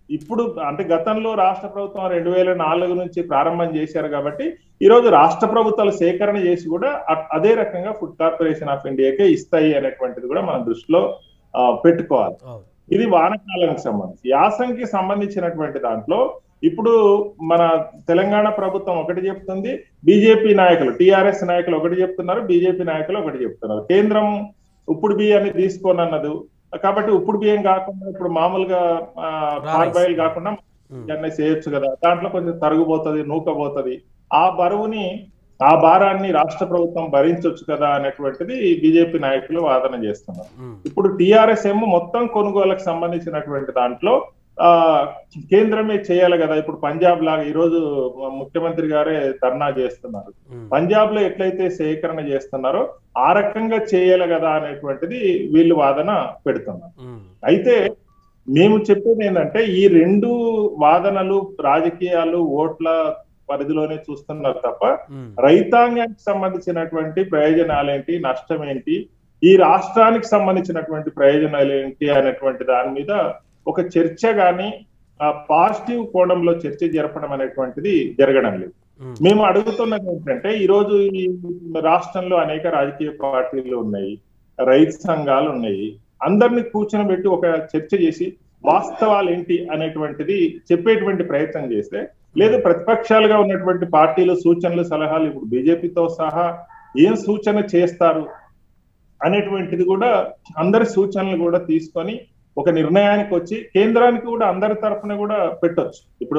ఇప్పుడు అంటే గతంలో రాష్ట్ర ప్రభుత్వం రెండు వేల నాలుగు నుంచి ప్రారంభం చేశారు కాబట్టి ఈ రోజు రాష్ట్ర ప్రభుత్వాలు సేకరణ చేసి కూడా అ- అదే రకంగా ఫుడ్ కార్పొరేషన్ ఆఫ్ ఇండియాకే ఇస్తాయి అనేటువంటిది కూడా మనం దృష్టిలో ఆ, పెట్టుకోవాలి అవును ఇది వానకాలానికి సంబంధించి యాసంకి సంబంధించినటువంటి దాంట్లో ఇప్పుడు మన తెలంగాణ ప్రభుత్వం ఒకటి చెప్తుంది బీజేపీ నాయకులు టిఆర్ఎస్ నాయకులు ఒకటి చెప్తున్నారు బీజేపీ నాయకులు ఒకటి చెప్తున్నారు కేంద్రం ఉప్పుడు బియ్యాన్ని తీసుకోనన్నదు కాబట్టి ఉప్పుడు బియ్యం కాకుండా ఇప్పుడు మామూలుగా పార్బాయిల్ కాకుండా ఉమ్, ఇవన్నీ చేయొచ్చు కదా దాంట్లో కొంచెం తరుగుపోతుంది నూకపోతుంది ఆ బరువుని ఆ భారాన్ని రాష్ట్ర ప్రభుత్వం భరించవచ్చు కదా అనేటువంటిది బీజేపీ నాయకులు వాదన చేస్తున్నారు ఉమ్, ఇప్పుడు టిఆర్ఎస్ ఏమో మొత్తం కొనుగోలుకు సంబంధించినటువంటి దాంట్లో ఆ కేంద్రమే చేయాలి కదా ఇప్పుడు పంజాబ్ లాగా ఈ రోజు ముఖ్యమంత్రి గారే ధర్నా చేస్తున్నారు ఉమ్, పంజాబ్ లో ఎట్లయితే సేకరణ చేస్తున్నారో ఆ రకంగా చేయాలి కదా అనేటువంటిది వీళ్ళు వాదన పెడుతున్నారు ఉమ్, అయితే మేము చెప్పేది ఏంటంటే ఈ రెండు వాదనలు రాజకీయాలు ఓట్ల పరిధిలోనే చూస్తున్నారు తప్ప ఉమ్, రైతాంగానికి సంబంధించినటువంటి ప్రయోజనాలు ఏంటి నష్టం ఏంటి ఈ రాష్ట్రానికి సంబంధించినటువంటి ప్రయోజనాలు ఏంటి అనేటువంటి దాని మీద ఒక చర్చ గాని ఆ పాజిటివ్ కోణంలో చర్చ జరపడం అనేటువంటిది జరగడం లేదు ఉమ్, మేము అడుగుతున్నది ఏంటంటే ఈ రోజు ఈ రాష్ట్రంలో అనేక రాజకీయ పార్టీలు ఉన్నాయి రైతు సంఘాలు ఉన్నాయి అందరినీ కూర్చొని పెట్టి ఒక చర్చ చేసి వాస్తవాలు ఏంటి అనేటువంటిది చెప్పేటువంటి ప్రయత్నం చేస్తే లేదు ప్రతిపక్షాలుగా ఉన్నటువంటి పార్టీలు సూచనలు సలహాలు ఇప్పుడు బీజేపీతో సహా ఏం సూచన చేస్తారు అనేటువంటిది కూడా అందరి సూచనలు కూడా తీసుకొని ఒక నిర్ణయానికి వచ్చి కేంద్రానికి కూడా అందరి తరఫున కూడా పెట్టొచ్చు ఇప్పుడు